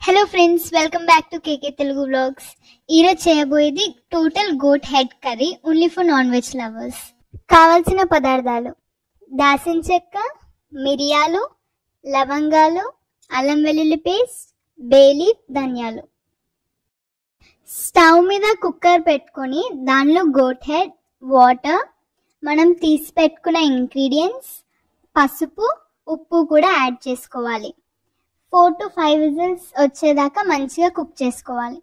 hello friends welcome back to KK Telugu vlogs ఈరోజు చేయబోయేది total goat head curry only for non veg lovers కావాల్సిన పదార్థాలు దాసిన చెక్క మిరియాలు లవంగాలు అల్లం వెల్లుల్లి పేస్ట్ బేలీ ధనియాలు స్టవ్ మీద కుక్కర్ పెట్టుకొని దానిలో గోట్ హెడ్ వాటర్ మనం తీసి పెట్టుకున్న ఇంగ్రీడియంట్స్ పసుపు ఉప్పు కూడా యాడ్ చేసుకోవాలి ఫోర్ టు ఫైవ్ విజిల్స్ వచ్చేదాకా మంచిగా కుక్ చేసుకోవాలి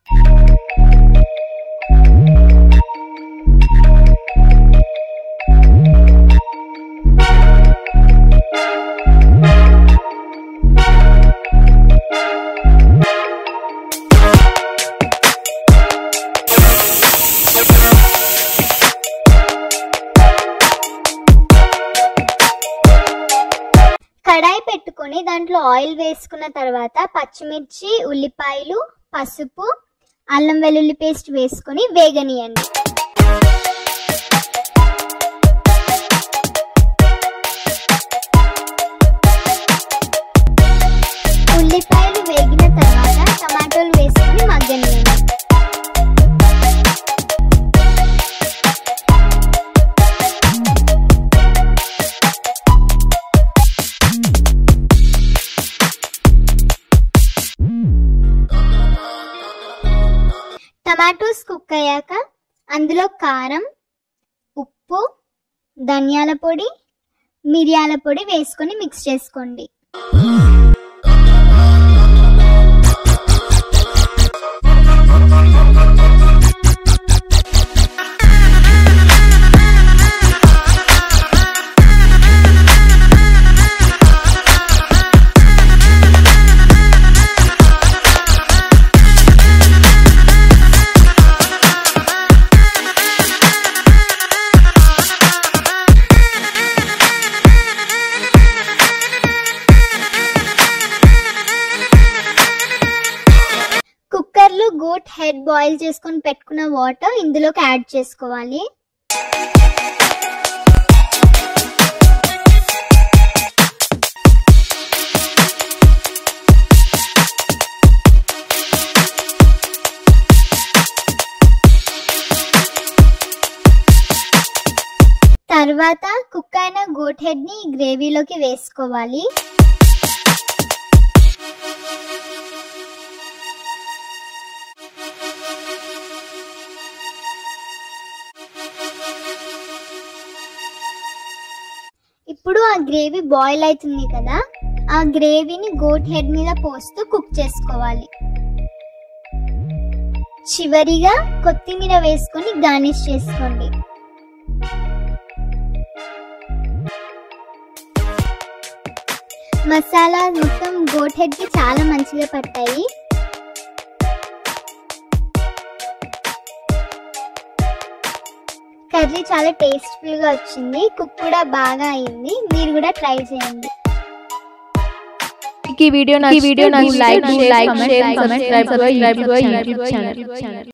కడాయి పెట్టుకొని దాంట్లో ఆయిల్ వేసుకున్న తర్వాత పచ్చిమిర్చి ఉల్లిపాయలు పసుపు అల్లం వెల్లుల్లి పేస్ట్ వేసుకొని వేగనీయండి ఉల్లిపాయలు వేగిన తర్వాత టమాటోలు వేసుకొని మగ్గనియండి టమాటోస్ కుక్ అయ్యాక అందులో కారం ఉప్పు ధనియాల పొడి మిరియాల పొడి వేసుకొని మిక్స్ చేసుకోండి కుక్కర్లో గోట్ హెడ్ బాయిల్ చేసుకొని పెట్టుకున్న వాటర్ ఇందులోకి యాడ్ చేసుకోవాలి తర్వాత కుక్ అయిన గోట్ హెడ్ ని గ్రేవీలోకి వేసుకోవాలి ఇప్పుడు ఆ గ్రేవీ బాయిల్ అవుతుంది కదా ఆ గ్రేవీని గోట్ హెడ్ మీద పోస్తూ కుక్ చేసుకోవాలి చివరిగా కొత్తిమీర వేసుకొని గార్నిష్ చేసుకోండి మసాలా మొత్తం గోట్ హెడ్ కి చాలా మంచిగా పట్టాయి కర్రీ చాలా టేస్ట్ఫుల్ గా వచ్చింది కుక్ కూడా బాగా అయింది మీరు కూడా ట్రై చేయండి ఈ వీడియో ఈ వీడియో నాకు like like share comment subscribe YouTube channel